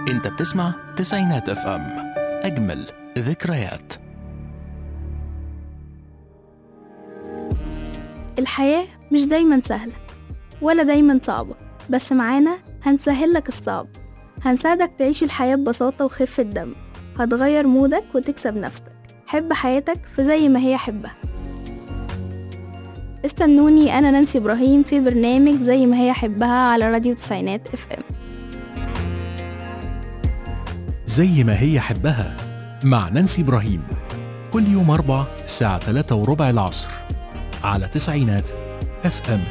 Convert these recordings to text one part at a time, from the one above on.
انت بتسمع تسعينات اف ام اجمل ذكريات الحياة مش دايما سهلة ولا دايما صعبة بس معانا هنسهل لك الصعب هنساعدك تعيش الحياة ببساطة وخفة دم هتغير مودك وتكسب نفسك حب حياتك في زي ما هي حبها استنوني أنا نانسي إبراهيم في برنامج زي ما هي حبها على راديو تسعينات اف ام زي ما هي حبها مع نانسي إبراهيم كل يوم أربع الساعة 3 وربع العصر على تسعينات اف ام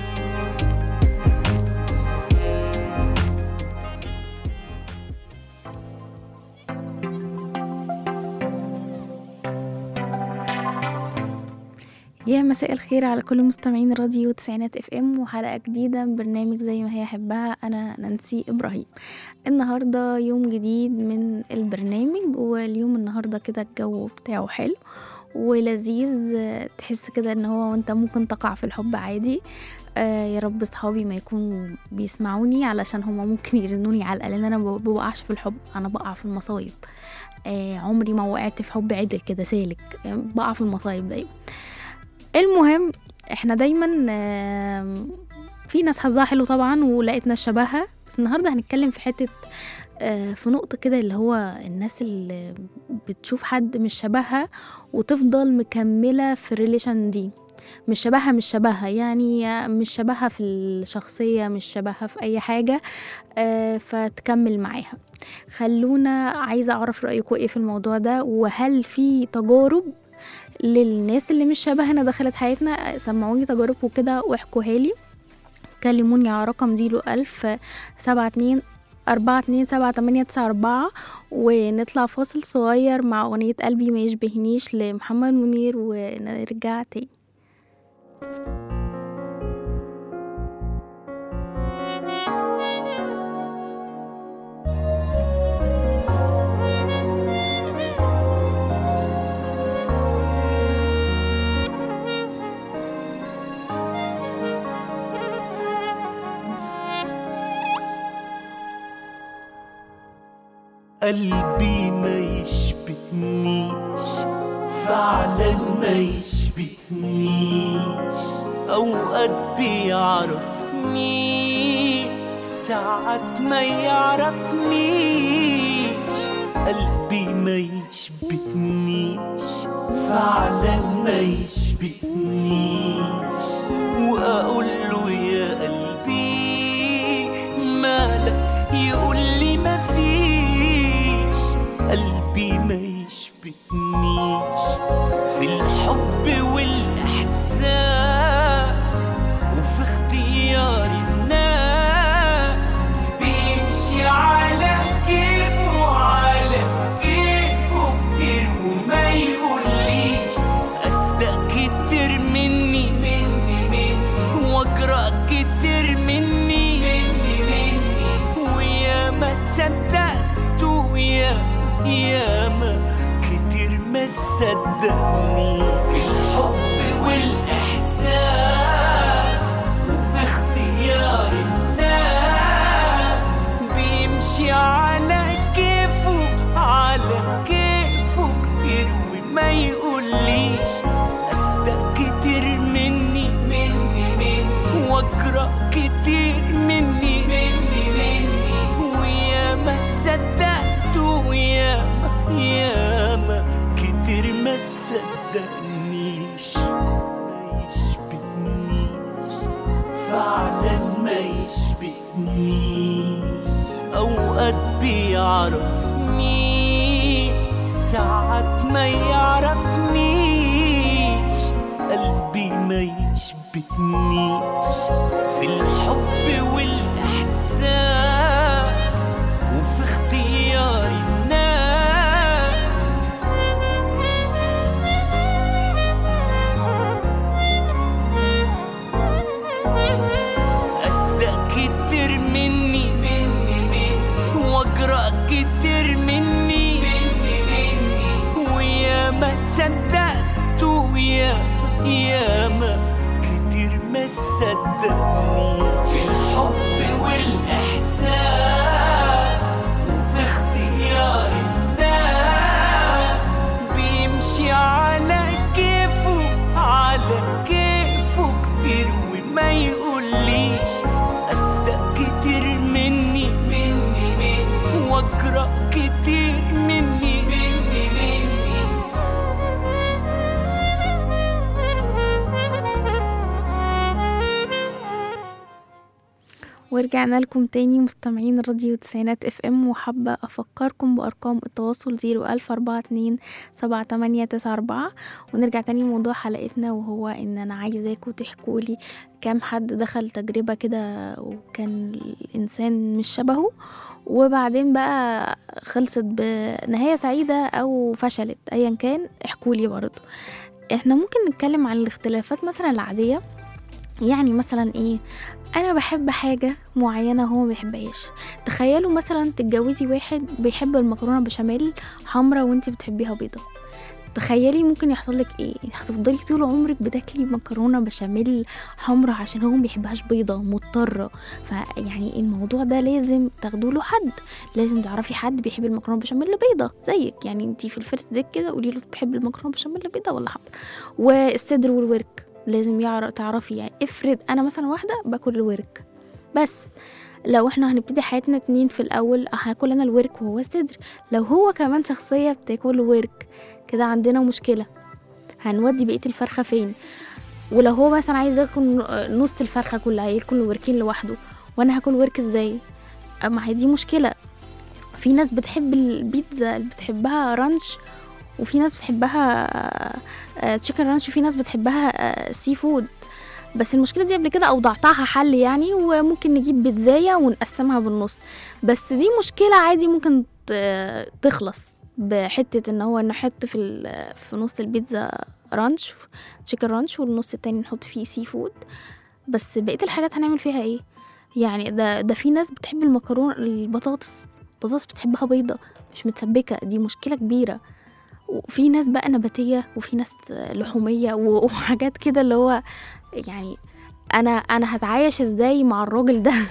يا مساء الخير على كل مستمعين راديو تسعينات اف ام وحلقة جديدة من برنامج زي ما هي حبها انا نانسي ابراهيم النهاردة يوم جديد من البرنامج واليوم النهاردة كده الجو بتاعه حلو ولذيذ آه، تحس كده ان هو انت ممكن تقع في الحب عادي آه يا رب صحابي ما يكونوا بيسمعوني علشان هما ممكن يرنوني على لان انا ما بوقعش في الحب انا بقع في المصايب آه عمري ما وقعت في حب عدل كده سالك آه، بقع في المصايب دايما المهم احنا دايما آم، في ناس حظها حلو طبعا ولقيت ناس شبهها بس النهارده هنتكلم في حته آه، في نقطة كده اللي هو الناس اللي بتشوف حد مش شبهها وتفضل مكملة في الريليشن دي مش شبهها مش شبهها يعني مش شبهها في الشخصية مش شبهها في أي حاجة آه، فتكمل معاها خلونا عايزة أعرف رأيكم إيه في الموضوع ده وهل في تجارب للناس اللي مش شبهنا دخلت حياتنا سمعوني تجارب وكده واحكوها لي كلموني على رقم زيرو ألف سبعة اتنين أربعة اتنين سبعة تمانية تسعة أربعة ونطلع فاصل صغير مع أغنية قلبي ما يشبهنيش لمحمد منير ونرجع تاني قلبي ما يشبهنيش فعلا ما يشبهنيش اوقات بيعرفني ساعات ما يعرفنيش قلبي ما يشبهنيش فعلا ما يشبهنيش واقول له يا قلبي مالك يقول لي ما فيش قلبي ما يشبهنيش في الحب والاحساس وفي اختيار الناس بيمشي على كيفه على كيفه كتير وما يقوليش اصدق كتير مني مني مني واجرأ كتير مني مني مني ويا ما صدقته يا يا ما كتير ما صدقني في الحب والاحساس وفي اختيار الناس بيمشي على كيفه على كيفه كتير وما يقوليش اصدق كتير مني مني مني واجرأ كتير مني مني مني ويا ما صدقته يا ما يا ما كتير ما صدقنيش ما يشبهنيش فعلا ما يشبهنيش اوقات بيعرفني ساعات ما يعرفنيش قلبي ما يشبهنيش في الحب والاحساس وفي اختيار الناس أصدق كتير مني مني مني وأجرأ كتير مني مني مني ويا ما صدقته يا يا ما كتير ما صدقني في الحب والإحساس وفي ورجعنا لكم تاني مستمعين راديو تسعينات اف ام وحابة افكركم بارقام التواصل زيرو الف اربعة اتنين سبعة تمانية تسعة اربعة ونرجع تاني لموضوع حلقتنا وهو ان انا عايزاكم تحكولي كام حد دخل تجربة كده وكان الانسان مش شبهه وبعدين بقى خلصت بنهاية سعيدة او فشلت ايا كان احكولي برضو احنا ممكن نتكلم عن الاختلافات مثلا العادية يعني مثلا ايه انا بحب حاجه معينه هو ما بيحبهاش تخيلوا مثلا تتجوزي واحد بيحب المكرونه بشاميل حمرا وانت بتحبيها بيضه تخيلي ممكن يحصل لك ايه هتفضلي طول عمرك بتاكلي مكرونه بشاميل حمرا عشان هو ما بيحبهاش بيضه مضطره فيعني الموضوع ده لازم تاخدوا له حد لازم تعرفي حد بيحب المكرونه بشاميل بيضه زيك يعني انت في الفيرست ديك كده قولي له بتحبي المكرونه بشاميل بيضه ولا حمرا والصدر والورك لازم يعرف تعرفي يعني افرض انا مثلا واحده باكل الورك بس لو احنا هنبتدي حياتنا اتنين في الاول هاكل انا الورك وهو الصدر لو هو كمان شخصيه بتاكل ورك كده عندنا مشكله هنودي بقيه الفرخه فين ولو هو مثلا عايز ياكل نص الفرخه كلها ياكل وركين لوحده وانا هاكل ورك ازاي اما هي دي مشكله في ناس بتحب البيتزا اللي بتحبها رانش وفي ناس بتحبها تشيكن رانش وفي ناس بتحبها سي فود بس المشكله دي قبل كده اوضعتها حل يعني وممكن نجيب بيتزاية ونقسمها بالنص بس دي مشكله عادي ممكن ت- تخلص بحته ان هو نحط في ال- في نص البيتزا رانش تشيكن رانش والنص التاني نحط فيه سي فود بس بقيه الحاجات هنعمل فيها ايه يعني ده ده في ناس بتحب المكرونه البطاطس البطاطس بتحبها بيضه مش متسبكه دي مشكله كبيره وفي ناس بقى نباتية وفي ناس لحومية و- وحاجات كده اللي هو يعني انا انا هتعايش ازاي مع الراجل ده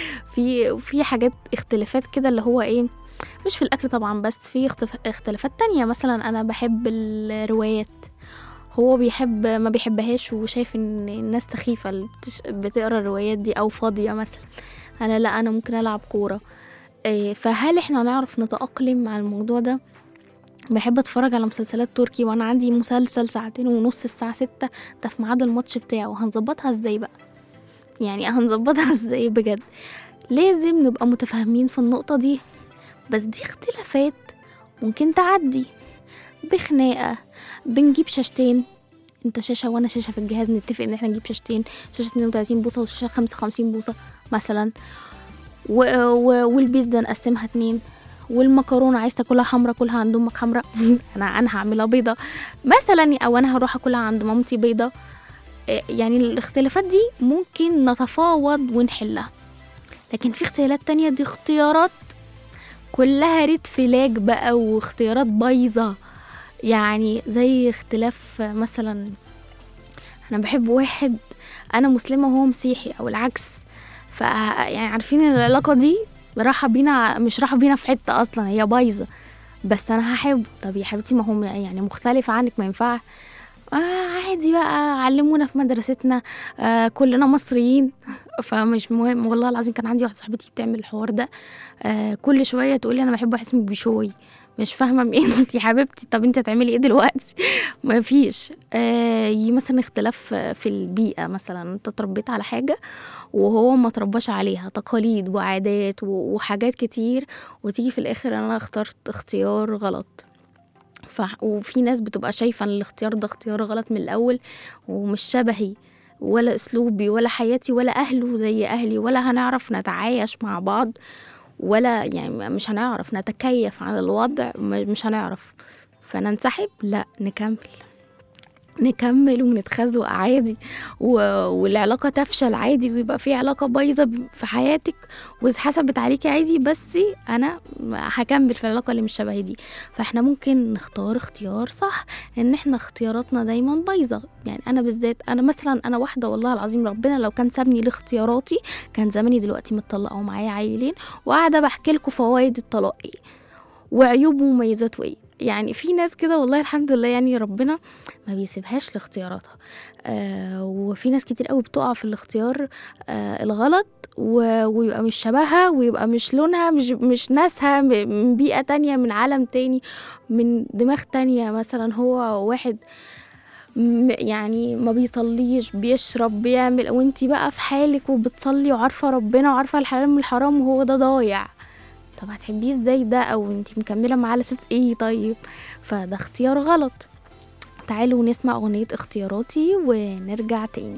في في حاجات اختلافات كده اللي هو ايه مش في الاكل طبعا بس في اختف- اختلافات تانية مثلا انا بحب الروايات هو بيحب ما بيحبهاش وشايف ان الناس سخيفة اللي بتش- بتقرا الروايات دي او فاضية مثلا انا لا انا ممكن العب كورة إيه، فهل احنا نعرف نتأقلم مع الموضوع ده بحب اتفرج على مسلسلات تركي وانا عندي مسلسل ساعتين ونص الساعة ستة ده في ميعاد الماتش بتاعه هنظبطها ازاي بقى يعني هنظبطها ازاي بجد لازم نبقى متفاهمين في النقطة دي بس دي اختلافات ممكن تعدي بخناقة بنجيب شاشتين انت شاشة وانا شاشة في الجهاز نتفق ان احنا نجيب شاشتين شاشة 32 بوصة وشاشة 55 بوصة مثلا و... و... والبيتزا نقسمها اتنين والمكرونه عايز تاكلها حمرا كلها عند امك حمرا انا انا هعملها بيضه مثلا او انا هروح اكلها عند مامتي بيضه إيه، يعني الاختلافات دي ممكن نتفاوض ونحلها لكن في اختلافات تانية دي اختيارات كلها ريد فلاج بقى واختيارات بايظة يعني زي اختلاف مثلا انا بحب واحد انا مسلمة وهو مسيحي او العكس ف يعني عارفين العلاقة دي راحة بينا مش راحة بينا في حتة اصلا هي بايظة بس انا هحبه طب يا حبيبتي ما هو يعني مختلف عنك ما ينفع آه عادي بقى علمونا في مدرستنا آه كلنا مصريين فمش مهم والله العظيم كان عندي واحده صاحبتي بتعمل الحوار ده آه كل شويه تقولي انا بحب واحد اسمه بيشوي مش فاهمه مين انت يا حبيبتي طب انت هتعملي ايه دلوقتي ما فيش آه يجي مثلا اختلاف في البيئه مثلا انت اتربيت على حاجه وهو ما ترباش عليها تقاليد وعادات و- وحاجات كتير وتيجي في الاخر انا اخترت اختيار غلط ف... وفي ناس بتبقى شايفة ان الاختيار ده اختيار غلط من الأول ومش شبهي ولا أسلوبي ولا حياتي ولا أهله زي أهلي ولا هنعرف نتعايش مع بعض ولا يعني مش هنعرف نتكيف على الوضع م- مش هنعرف فننسحب لا نكمل نكمل ونتخزق عادي و... والعلاقة تفشل عادي ويبقى في علاقة بايظة ب- في حياتك واتحسبت عليكي عادي بس أنا هكمل في العلاقة اللي مش شبهي دي فاحنا ممكن نختار اختيار صح ان احنا اختياراتنا دايما بايظه يعني انا بالذات انا مثلا انا واحده والله العظيم ربنا لو كان سابني لاختياراتي كان زماني دلوقتي متطلقه ومعايا عيلين وقاعده بحكي لكم فوائد الطلاق ايه وعيوبه ومميزاته ايه يعني في ناس كده والله الحمد لله يعني ربنا ما بيسيبهاش لاختياراتها آه وفي ناس كتير قوي بتقع في الاختيار آه الغلط و- ويبقى مش شبهها ويبقى مش لونها مش مش ناسها م- من بيئة تانية من عالم تاني من دماغ تانية مثلا هو واحد م- يعني ما بيصليش بيشرب بيعمل وانتي بقى في حالك وبتصلي وعارفة ربنا وعارفة الحلال من الحرام وهو ده ضايع طب هتحبيه ازاي ده او انتي مكملة معاه على اساس ايه طيب فده اختيار غلط تعالوا نسمع اغنية اختياراتي ونرجع تاني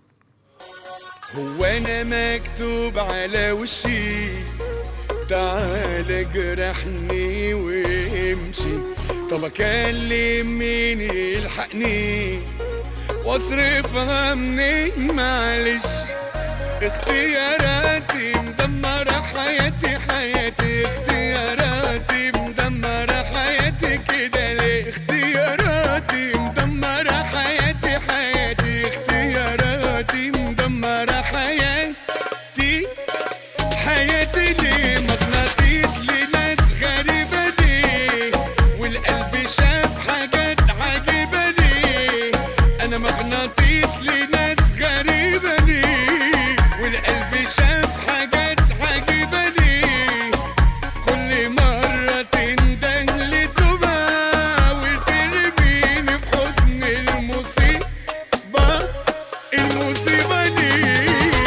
هو انا مكتوب على وشي تعال جرحني وامشي طب اكلم مين يلحقني واصرفها منين معلش اختياراتي مدمرة حياتي حياتي اختياراتي مدمرة حياتي كده ليه اختياراتي مدمرة حياتي حياتي اختياراتي مدمرة حياتي حياتي ليه مغناطيس لناس غريبة ليه والقلب شاف حاجات عجيبة ليه أنا مغناطيس لناس غريبة ليه والقلب شاف حاجات عجيبة ليه كل مرة تنده لتوبة وترميني في حضن المصيبة المصيبة ليه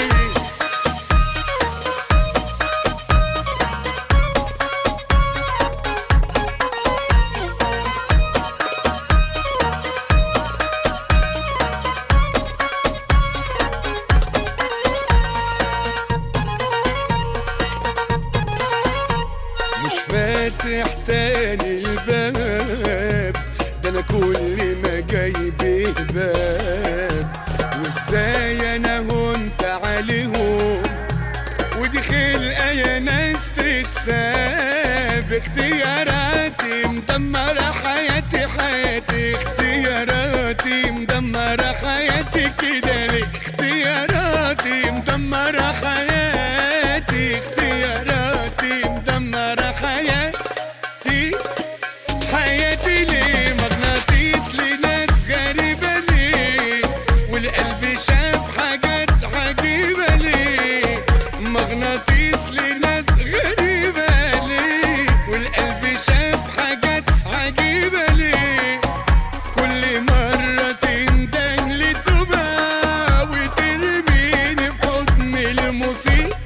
مش فاتح تاني الباب ده انا كل ما جايب باب وازاي انا هنت عليهم ودي خلقه يا ناس تتساب اختياراتي مدمرة حياتي حياتي اختياراتي مدمرة حياتي كده ليه اختياراتي مدمرة حياتي اختياراتي مدمرة حياتي حياتي ليه مغناطيس لناس غريبة ليه والقلب شاف حاجات عجيبة ليه مغناطيس لناس غريبة ليه والقلب شاف حاجات عجيبة ليه كل مرة تندن لتوبة وترميني في حضن المصيبة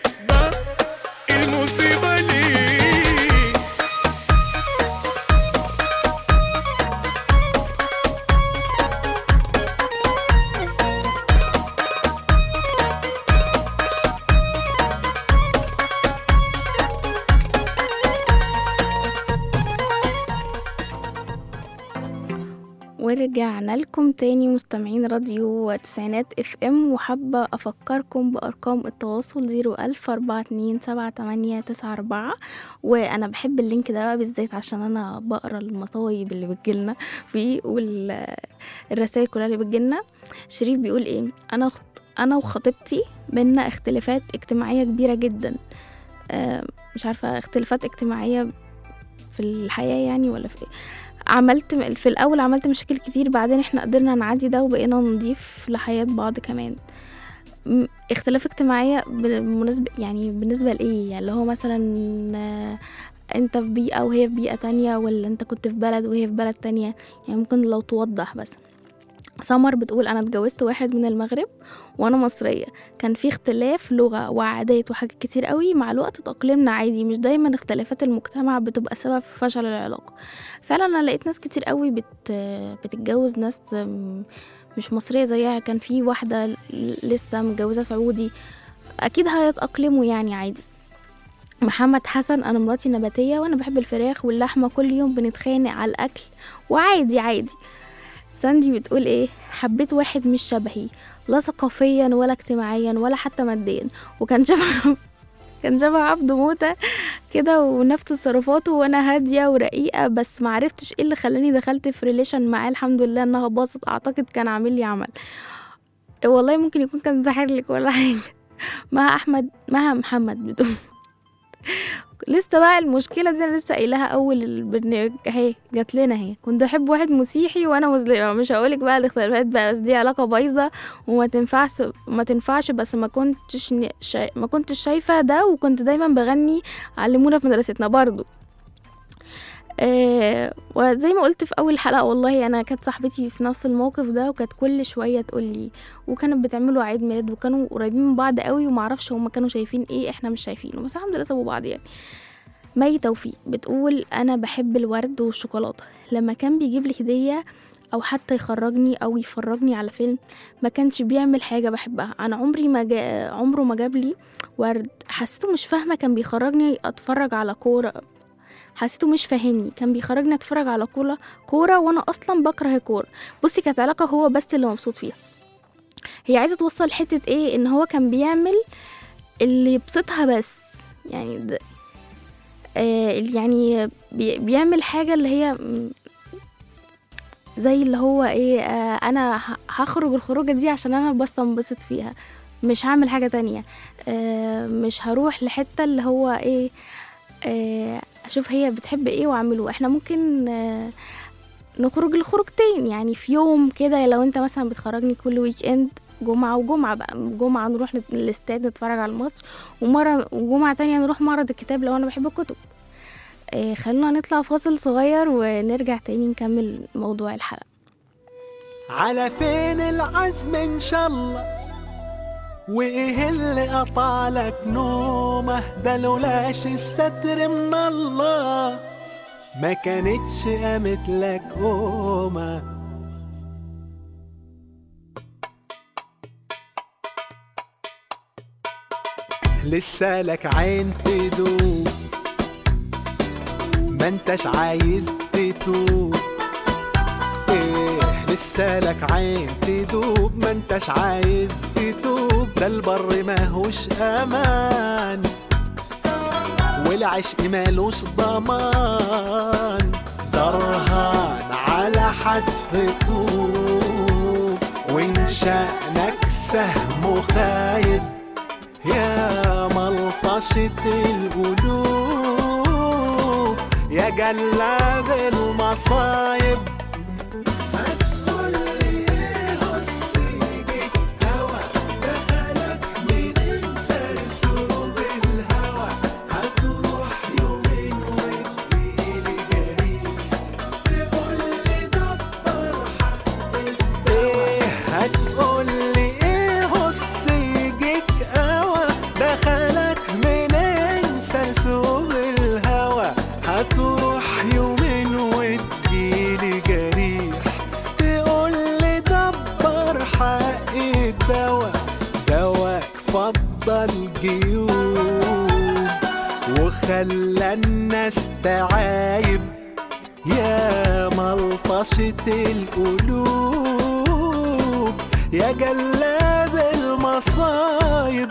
المصيبة ليه ورجعنا لكم تاني مستمعين راديو تسعينات اف ام وحابة افكركم بارقام التواصل زيرو الف اربعة اتنين سبعة تمانية تسعة اربعة وانا بحب اللينك ده بقى بالذات عشان انا بقرا المصايب اللي بتجيلنا فيه والرسائل كلها اللي بتجيلنا شريف بيقول ايه انا خط... انا وخطيبتي بينا اختلافات اجتماعية كبيرة جدا آه، مش عارفة اختلافات اجتماعية في الحياة يعني ولا في ايه عملت في الاول عملت مشاكل كتير بعدين احنا قدرنا نعدي ده وبقينا نضيف لحياة بعض كمان م- اختلاف اجتماعية بالمناسبة يعني بالنسبة لإيه يعني اللي هو مثلا آه، انت في بيئة وهي في بيئة تانية ولا انت كنت في بلد وهي في بلد تانية يعني ممكن لو توضح بس سمر بتقول انا اتجوزت واحد من المغرب وانا مصرية كان في اختلاف لغة وعادات وحاجات كتير قوي مع الوقت تأقلمنا عادي مش دايما اختلافات المجتمع بتبقى سبب في فشل العلاقة فعلا انا لقيت ناس كتير قوي بت بتتجوز ناس م- مش مصرية زيها كان في واحدة ل- لسه متجوزة سعودي اكيد هيتأقلموا يعني عادي محمد حسن انا مراتي نباتية وانا بحب الفراخ واللحمة كل يوم بنتخانق على الاكل وعادي عادي ساندي بتقول ايه حبيت واحد مش شبهي لا ثقافيا ولا اجتماعيا ولا حتى ماديا وكان شبه كان شبه عبد موتة كده ونفس تصرفاته وانا هادية ورقيقة بس معرفتش ايه اللي خلاني دخلت في ريليشن معاه الحمد لله انها باظت اعتقد كان عامل لي عمل والله ممكن يكون كان زاحر لك ولا حاجة مها احمد مها محمد بتقول لسه بقى المشكله دي انا لسه قايلها اول البرنامج اهي جات لنا اهي كنت احب واحد مسيحي وانا مسلمه مش هقولك بقى الاختلافات بقى بس دي علاقه بايظه وما تنفعش ما تنفعش بس ما كنتش ن- شا... ما كنتش شايفه ده وكنت دايما بغني علمونا في مدرستنا برضو آه وزي ما قلت في اول حلقه والله انا كانت صاحبتي في نفس الموقف ده وكانت كل شويه تقول لي وكانت بتعملوا عيد ميلاد وكانوا قريبين من بعض قوي ومعرفش هما كانوا شايفين ايه احنا مش شايفينه بس الحمد لله سابوا بعض يعني مي توفيق بتقول انا بحب الورد والشوكولاته لما كان بيجيب لي هديه او حتى يخرجني او يفرجني على فيلم ما كانش بيعمل حاجه بحبها انا عمري ما جا... عمره ما جاب لي ورد حسيته مش فاهمه كان بيخرجني اتفرج على كوره حسيته مش فاهمني كان بيخرجني اتفرج على كوره كوره وانا اصلا بكره الكوره بصي كانت علاقه هو بس اللي مبسوط فيها هي عايزه توصل حته ايه ان هو كان بيعمل اللي يبسطها بس يعني ده آه يعني بي- بيعمل حاجه اللي هي م- زي اللي هو ايه آه انا ه- هخرج الخروجه دي عشان انا بس انبسط فيها مش هعمل حاجه تانية آه مش هروح لحته اللي هو ايه آه اشوف هي بتحب ايه واعمله احنا ممكن آه نخرج الخروجتين يعني في يوم كده لو انت مثلا بتخرجني كل ويك اند جمعة وجمعة بقى جمعة نروح نت- الاستاد نتفرج على الماتش ومرة وجمعة تانية نروح معرض الكتاب لو أنا بحب الكتب آه خلونا نطلع فاصل صغير ونرجع تاني نكمل موضوع الحلقة على فين العزم ان شاء الله وايه اللي قطعلك نومه ده لولاش الستر من الله ما كانتش قامت لك قومه لسه لك عين تدوب ما انتش عايز تتوب ايه لسه لك عين تدوب ما انتش عايز تتوب ده البر ماهوش امان والعشق مالوش ضمان درهان على حتف طوب وان شأنك سهم خايب يا ملطشة القلوب يا جلاد المصايب ايه هتقولي ايه هص يجيك قوى دخلك منين سرسوب الهوى هتروح يومين وتجيلي جريح تقولي دبر حق الدوا دواك فضل جيوب وخلى الناس تعايب يا ملطشة القلوب يا جلاب المصايب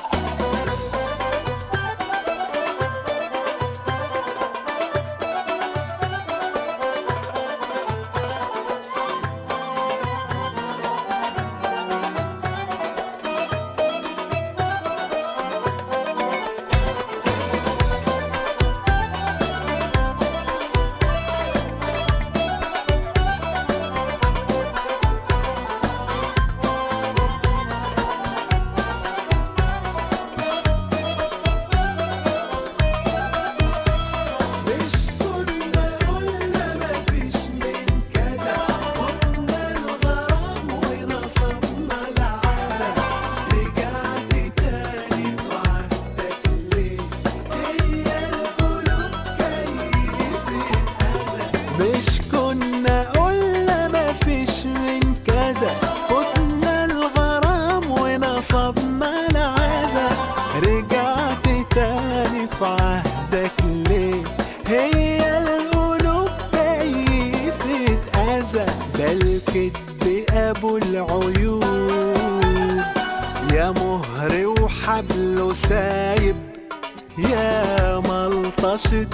مش كنا قلنا مفيش من كذا خدنا الغرام ونصبنا العزا رجعت تاني في عهدك ليه هي القلوب كيفت أذى مش كنا قلنا مفيش من كذا خدنا الغرام ونصبنا العزا رجعت تاني في عهدك ليه هي القلوب كيفت أذى ده الكدب أبو العيوب يا مهر وحبله سايب يا ملطشة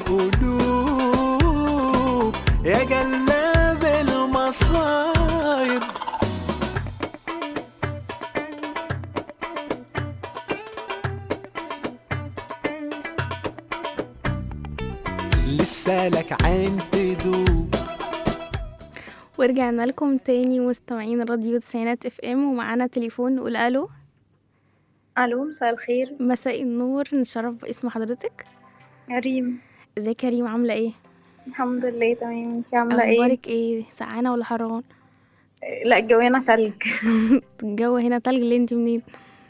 القلوب يا جلاب المصايب لسه لك عين تدوب ورجعنا لكم تاني مستمعين راديو تسعينات اف ام ومعانا تليفون نقول الو الو مساء الخير مساء النور نشرف باسم حضرتك ريم ازيك يا ريم عامله ايه الحمد لله تمام انتي عاملة ايه؟ اخبارك ايه سقعانه ولا حران لا الجو هنا تلج الجو هنا تلج اللي انت منين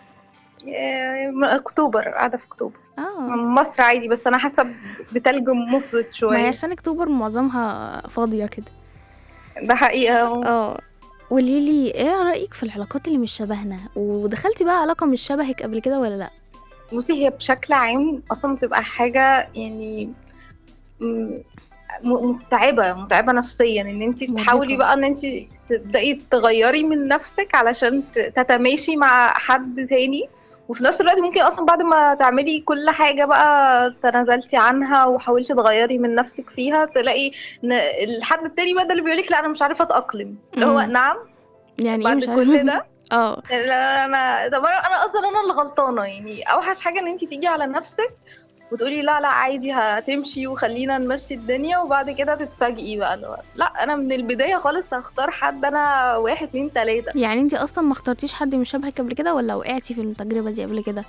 آه، من اكتوبر قاعدة في اكتوبر اه من مصر عادي بس انا حاسة بتلج مفرط ما هي شوية عشان اكتوبر معظمها فاضيه كده ده حقيقة اه قولي لي ايه رايك في العلاقات اللي مش شبهنا ودخلتي بقى علاقه مش شبهك قبل كده ولا لا بصي هي بشكل عام اصلا بتبقى حاجة يعني م- م- متعبة متعبة نفسيا ان انت مرهقة. تحاولي بقى ان انت تبدأي تغيري من نفسك علشان ت- تتماشي مع حد تاني وفي نفس الوقت ممكن اصلا بعد ما تعملي كل حاجة بقى تنازلتي عنها وحاولتي تغيري من نفسك فيها تلاقي ان الحد التاني بقى ده اللي بيقولك لا انا مش عارفة اتأقلم اللي هو مم. نعم يعني ايه بعد مش عارفه كل ده اه لا انا طب انا انا اصلا انا اللي غلطانه يعني اوحش حاجه ان انت تيجي على نفسك وتقولي لا لا عادي هتمشي وخلينا نمشي الدنيا وبعد كده تتفاجئي بقى اللي هو لا انا من البدايه خالص هختار حد انا واحد اتنين تلاته يعني انت اصلا ما اخترتيش حد مش شبهك قبل كده ولا وقعتي في التجربه دي قبل كده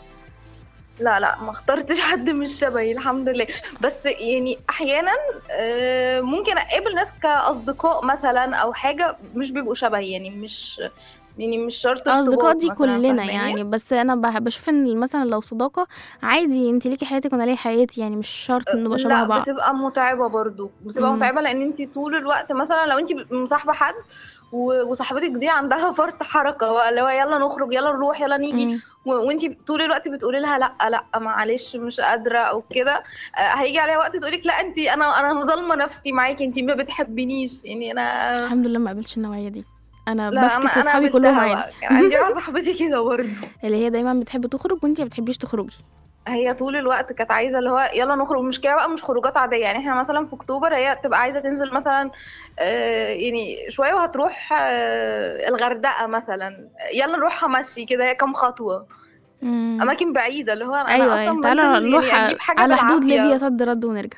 لا لا ما اخترتش حد مش شبهي الحمد لله بس يعني احيانا آه، ممكن اقابل ناس كاصدقاء مثلا او حاجه مش بيبقوا شبهي يعني مش يعني مش شرط اصدقاء ارتباط دي مثلاً، كلنا فاهماني؟ يعني بس انا بح- بشوف ان مثلا لو صداقه عادي انت ليكي حياتك وانا ليا حياتي يعني مش شرط نبقى شبه لا بعض بتبقى متعبة برضو بتبقى مم. متعبة لان انت طول الوقت مثلا لو انت مصاحبة حد و- وصاحبتك دي عندها فرط حركة بقى اللي هو يلا نخرج يلا نروح يلا نيجي مم. وانت طول الوقت بتقولي لها لا لا معلش مش قادرة او كده آه، هيجي عليها وقت تقولك لا انت انا انا ظالمة نفسي معاكي انت ما بتحبنيش يعني انا الحمد لله ما قابلتش النوعيه دي انا لا بفكس انا انا لاصحابي كلهم قابلتها عادي بقى. كان عندي واحدة صاحبتي كده برضه اللي هي دايما بتحب تخرج وانت ما بتحبيش تخرجي هي طول الوقت كانت عايزه اللي هو يلا نخرج المشكله بقى مش خروجات عاديه يعني احنا مثلا في اكتوبر هي تبقى عايزه تنزل مثلا آه، يعني شويه وهتروح آه، الغردقه مثلا يلا نروحها مشي كده هي كام خطوه مم. اماكن بعيده اللي هو انا ايوه اصلا ايوه تعالى بنزل نروح يعني اجيب حاجه على حدود بالعافية. ليبيا صد رد ونرجع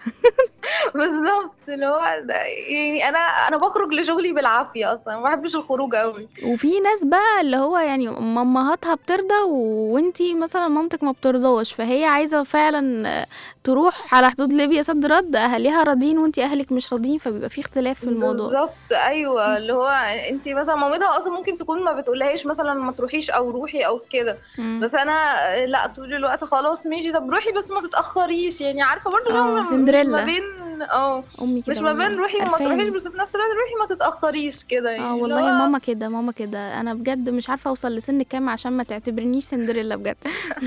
بالظبط اللي هو ده يعني انا انا بخرج لشغلي بالعافيه اصلا ما بحبش الخروج قوي وفي ناس بقى اللي هو يعني مامهاتها بترضى و- وانتي مثلا مامتك ما بترضاش فهي عايزه فعلا آه، تروح على حدود ليبيا صد رد اهاليها راضيين وانتي اهلك مش راضيين فبيبقى في اختلاف في الموضوع بالظبط ايوه اللي هو انت مثلا مامتها اصلا ممكن تكون ما بتقولهاش مثلا ما تروحيش او روحي او كده مم. بس انا لا طول الوقت خلاص ماشي طب روحي بس ما تتاخريش يعني عارفه برضو اللي هو اه، مش سندريلا. ما بين اه امي كده مش ما بين والله. روحي وما قرفاني. تروحيش بس في نفس الوقت روحي ما تتاخريش كده يعني اه اللي والله هو- ماما كده ماما كده انا بجد مش عارفه اوصل لسن كام عشان ما تعتبرنيش سندريلا بجد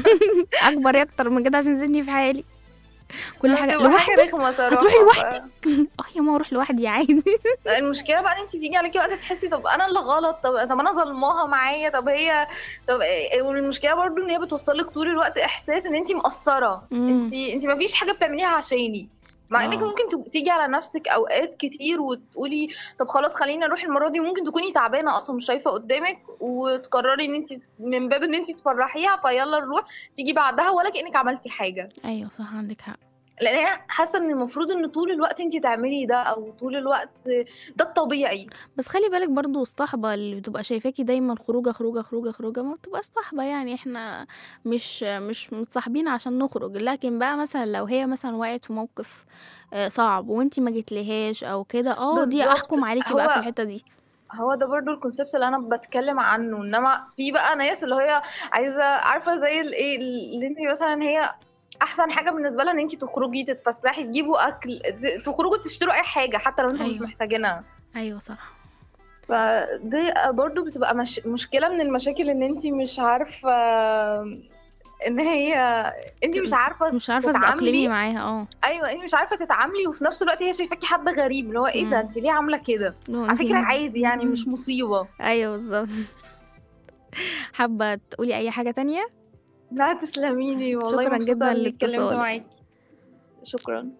اكبر اكتر من كده عشان تسيبني في حالي كل حاجه بتبقى لوحدي حاجه رخمه صراحه هتروحي ف- لوحدك اه يا ماما اروح لوحدي عادي المشكله بقى ان انت تيجي عليكي وقت تحسي طب انا اللي غلط طب طب انا ظلماها معايا طب هي طب إيه- والمشكله برضو ان هي بتوصلك طول الوقت احساس ان انت مقصره مم. انت انت ما فيش حاجه بتعمليها عشاني مع انك آه. ممكن تب- تيجي على نفسك اوقات كتير وتقولي طب خلاص خلينا نروح المره دي ممكن تكوني تعبانه اصلا مش شايفه قدامك وتقرري ان انت من باب ان انت تفرحيها فيلا نروح تيجي بعدها ولا كانك عملتي حاجه ايوه صح عندك حق لان هي حاسه ان المفروض ان طول الوقت انت تعملي ده او طول الوقت ده الطبيعي بس خلي بالك برضو الصحبة اللي بتبقى شايفاكي دايما خروجة خروجة خروجة خروجة ما بتبقاش صحبة يعني احنا مش مش متصاحبين عشان نخرج لكن بقى مثلا لو هي مثلا وقعت في موقف آه، صعب وانتي ما جيتلهاش او كده اه دي بالظبط. احكم عليكي بقى هو- في الحتة دي هو ده برضو الكونسيبت اللي انا بتكلم عنه انما في بقى ناس اللي هي عايزه عارفه زي الايه اللي انت مثلا هي احسن حاجه بالنسبه لها ان انت تخرجي تتفسحي تجيبوا اكل ت- تخرجوا تشتروا اي حاجه حتى لو انتوا مش أيوة. محتاجينها ايوه صح فدي برضو بتبقى مش... مشكله من المشاكل ان انت مش عارفه ان هي انت مش عارفه مش عارفة تتعاملي تتأقلمي معاها اه ايوه انت مش عارفه تتعاملي وفي نفس الوقت هي شايفاكي حد غريب اللي هو ايه ده مم. انت ليه عامله كده لو على انتي فكره مز- عادي يعني مم. مش مصيبه ايوه بالظبط حابة تقولي اي حاجة تانية لا تسلميلي والله شكراً مبسوطة جداً اني اتكلمت لاتصالك. معاكي شكرا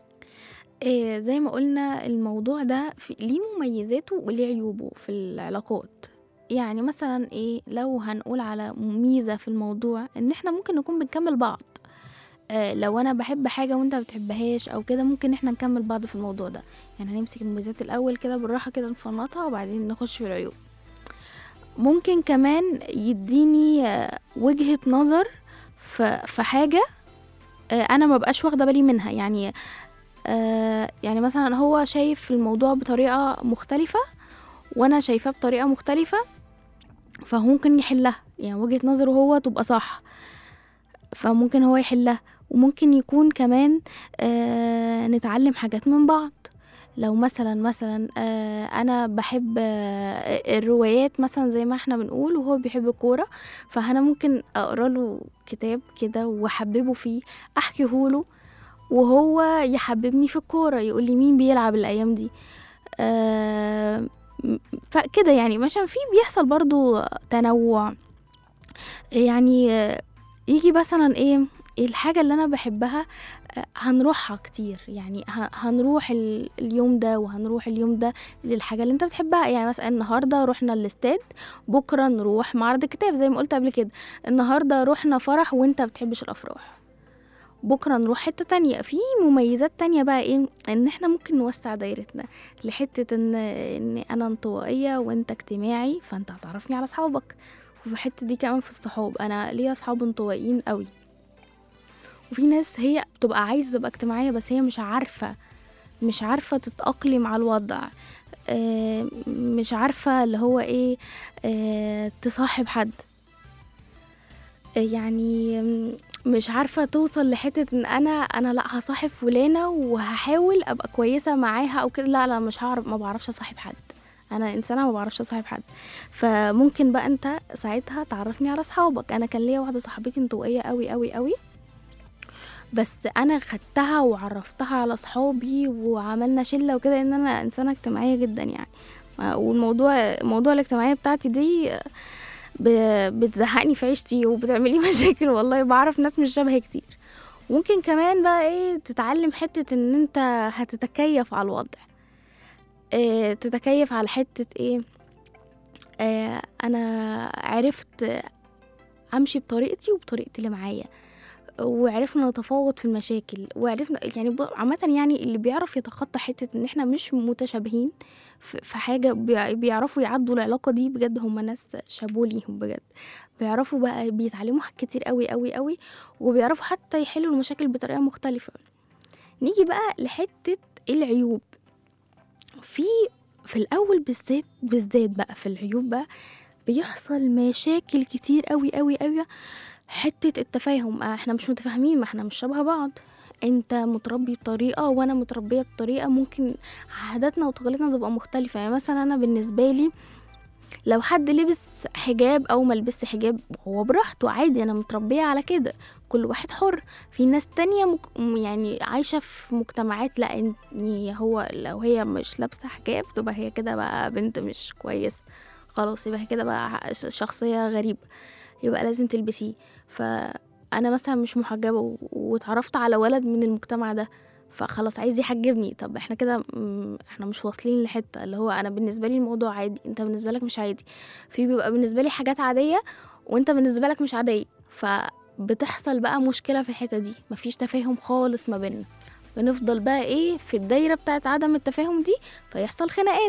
إيه زي ما قلنا الموضوع ده في ليه مميزاته وليه عيوبه في العلاقات يعني مثلا ايه لو هنقول على ميزة في الموضوع ان احنا ممكن نكون بنكمل بعض آه لو انا بحب حاجة وانت ما بتحبهاش او كده ممكن احنا نكمل بعض في الموضوع ده يعني هنمسك المميزات الاول كده بالراحة كده نفنطها وبعدين نخش في العيوب ممكن كمان يديني آه، وجهة نظر في في حاجة آه، انا ما بقاش واخده بالي منها يعني آه يعني مثلا هو شايف الموضوع بطريقة مختلفة وانا شايفاه بطريقة مختلفة فهو ممكن يحلها يعني وجهة نظره هو تبقى صح فممكن هو يحلها وممكن يكون كمان آه نتعلم حاجات من بعض لو مثلا مثلا آه انا بحب آه الروايات مثلا زي ما احنا بنقول وهو بيحب الكوره فانا ممكن اقرا له كتاب كده واحببه فيه احكيه له وهو يحببني في الكوره يقول لي مين بيلعب الايام دي آه م- فكده يعني عشان في بيحصل برضو تنوع يعني آه، يجي مثلا ايه الحاجة اللي أنا بحبها آه، هنروحها كتير يعني ه- هنروح ال- اليوم ده وهنروح اليوم ده للحاجة اللي انت بتحبها يعني مثلا النهاردة رحنا الاستاد بكرة نروح معرض الكتاب زي ما قلت قبل كده النهاردة رحنا فرح وانت بتحبش الأفراح بكرة نروح حتة تانية في مميزات تانية بقى ايه ان احنا ممكن نوسع دايرتنا لحتة ان ان انا انطوائية وانت اجتماعي فانت هتعرفني على اصحابك وفي الحتة دي كمان في الصحاب انا ليا اصحاب انطوائيين قوي وفي ناس هي بتبقى عايزة تبقى اجتماعية بس هي مش عارفة مش عارفة تتأقلم على الوضع آه، مش عارفة اللي هو ايه آه، تصاحب حد آه، يعني م- مش عارفة توصل لحتة ان انا انا لا هصاحب فلانة وهحاول ابقى كويسة معاها او كده لا لا مش هعرف ما بعرفش اصاحب حد انا انسانة ما بعرفش اصاحب حد فممكن بقى انت ساعتها تعرفني على اصحابك انا كان ليا واحدة صاحبتي انطوائية قوي قوي قوي بس انا خدتها وعرفتها على اصحابي وعملنا شله وكده ان انا انسانه اجتماعيه جدا يعني ما- والموضوع موضوع الاجتماعيه بتاعتي دي ب- بتزهقني في عيشتي وبتعملي مشاكل والله بعرف ناس مش شبهي كتير ممكن كمان بقى ايه تتعلم حته ان انت هتتكيف على الوضع إيه تتكيف على حته ايه آه انا عرفت امشي بطريقتي وبطريقه اللي معايا وعرفنا نتفاوض في المشاكل وعرفنا يعني ب- عامة يعني اللي بيعرف يتخطى حتة ان احنا مش متشابهين في في حاجة بي- بيعرفوا يعدوا العلاقة دي بجد هم ناس شابوا ليهم بجد بيعرفوا بقى بيتعلموا حاجات كتير قوي قوي قوي وبيعرفوا حتى يحلوا المشاكل بطريقة مختلفة نيجي بقى لحتة العيوب في في الأول بالذات بالذات بقى في العيوب بقى بيحصل مشاكل كتير قوي قوي قوي حتة التفاهم آه، احنا مش متفاهمين ما احنا مش شبه بعض انت متربي بطريقة وانا متربية بطريقة ممكن عاداتنا وتقاليدنا تبقى مختلفة يعني مثلا انا بالنسبة لي لو حد لبس حجاب او ما لبس حجاب هو براحته عادي انا متربية على كده كل واحد حر في ناس تانية مك... م- يعني عايشة في مجتمعات لا اني هو لو هي مش لابسة حجاب تبقى هي كده بقى بنت مش كويسة خلاص يبقى هي كده بقى ش- شخصية غريبة يبقى لازم تلبسيه فانا مثلا مش محجبه و- واتعرفت على ولد من المجتمع ده فخلاص عايز يحجبني طب احنا كده م- احنا مش واصلين لحته اللي هو انا بالنسبه لي الموضوع عادي انت بالنسبه لك مش عادي في بيبقى بالنسبه لي حاجات عاديه وانت بالنسبه لك مش عاديه فبتحصل بقى مشكله في الحته دي مفيش تفاهم خالص ما بيننا بنفضل بقى ايه في الدايره بتاعت عدم التفاهم دي فيحصل خناقات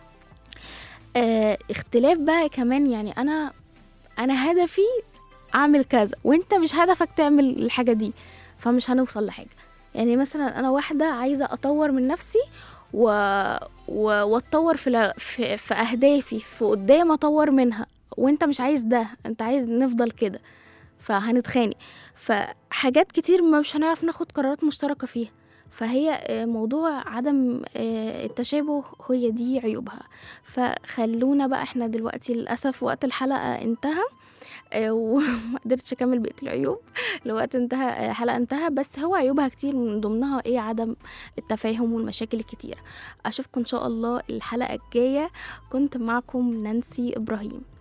آه اختلاف بقى كمان يعني انا انا هدفي اعمل كذا وانت مش هدفك تعمل الحاجه دي فمش هنوصل لحاجه يعني مثلا انا واحده عايزه اطور من نفسي و... و... واتطور في, ل... في في اهدافي في قدام اطور منها وانت مش عايز ده انت عايز نفضل كده فهنتخانق فحاجات كتير ما مش هنعرف ناخد قرارات مشتركه فيها فهي آه، موضوع عدم آه، التشابه هي دي عيوبها فخلونا بقى احنا دلوقتي للاسف وقت الحلقه انتهى آه، وما قدرتش اكمل بقيه العيوب الوقت انتهى آه، الحلقه انتهى بس هو عيوبها كتير من ضمنها ايه عدم التفاهم والمشاكل الكتيره اشوفكم ان شاء الله الحلقه الجايه كنت معكم نانسي ابراهيم